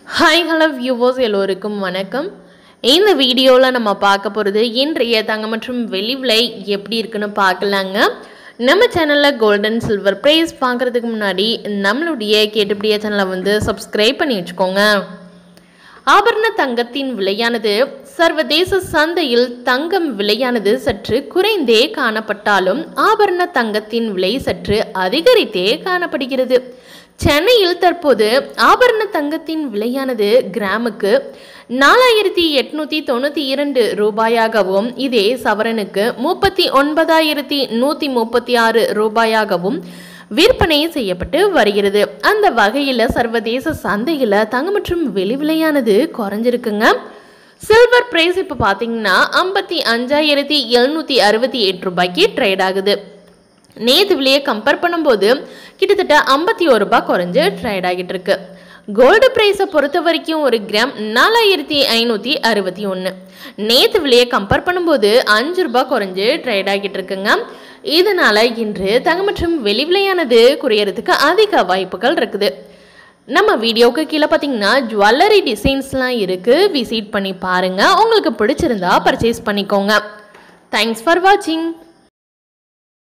hi hello viewers எல்லோருக்கும் வணக்கம் இந்த வீடியோவில் நம்ம பார்க்க போகிறது இன்றைய தங்கம் மற்றும் வெள்ளி விலை எப்படி இருக்குன்னு பார்க்கலாங்க நம்ம சேனலில் கோல்டன் சில்வர் ப்ரைஸ் பார்க்குறதுக்கு முன்னாடி நம்மளுடைய கேட்டுப்படிய சேனலை வந்து சப்ஸ்கிரைப் பண்ணி வச்சுக்கோங்க ஆபரண தங்கத்தின் விலையானது சர்வதேச சந்தையில் தங்கம் விலையானது சற்று குறைந்தே காணப்பட்டாலும் ஆபரண தங்கத்தின் விலை சற்று அதிகரித்தே காணப்படுகிறது சென்னையில் தற்போது ஆபரண தங்கத்தின் விலையானது கிராமுக்கு நாலாயிரத்தி எட்நூத்தி தொண்ணூற்றி இரண்டு ரூபாயாகவும் இதே சவரனுக்கு முப்பத்தி ஒன்பதாயிரத்தி நூற்றி முப்பத்தி ஆறு ரூபாயாகவும் விற்பனை செய்யப்பட்டு வருகிறது அந்த வகையில் சர்வதேச சந்தையில் தங்கம் மற்றும் வெளி விலையானது குறைஞ்சிருக்குங்க சில்வர் பிரைஸ் இப்போ பார்த்தீங்கன்னா ஐம்பத்தி அஞ்சாயிரத்தி எழுநூற்றி அறுபத்தி எட்டு ரூபாய்க்கு ட்ரேட் ஆகுது நேற்று விலையை கம்பேர் பண்ணும்போது கிட்டத்தட்ட ஐம்பத்தி ஒரு ரூபாய் குறைஞ்சு ட்ரேட் ஆகிட்டு இருக்கு கோல்டு ப்ரைஸை பொறுத்த வரைக்கும் ஒரு கிராம் நாலாயிரத்தி ஐநூற்றி அறுபத்தி ஒன்று நேற்று விலையை கம்பேர் பண்ணும்போது அஞ்சு ரூபாய் குறைஞ்சு ட்ரேட் ஆகிட்டு இருக்குங்க இதனால இன்று தங்கம் மற்றும் வெளி விலையானது குறையறதுக்கு அதிக வாய்ப்புகள் இருக்குது நம்ம வீடியோவுக்கு கீழே பார்த்தீங்கன்னா ஜுவல்லரி டிசைன்ஸ்லாம் இருக்குது விசிட் பண்ணி பாருங்கள் உங்களுக்கு பிடிச்சிருந்தா பர்ச்சேஸ் பண்ணிக்கோங்க தேங்க்ஸ் ஃபார் வாட்சிங்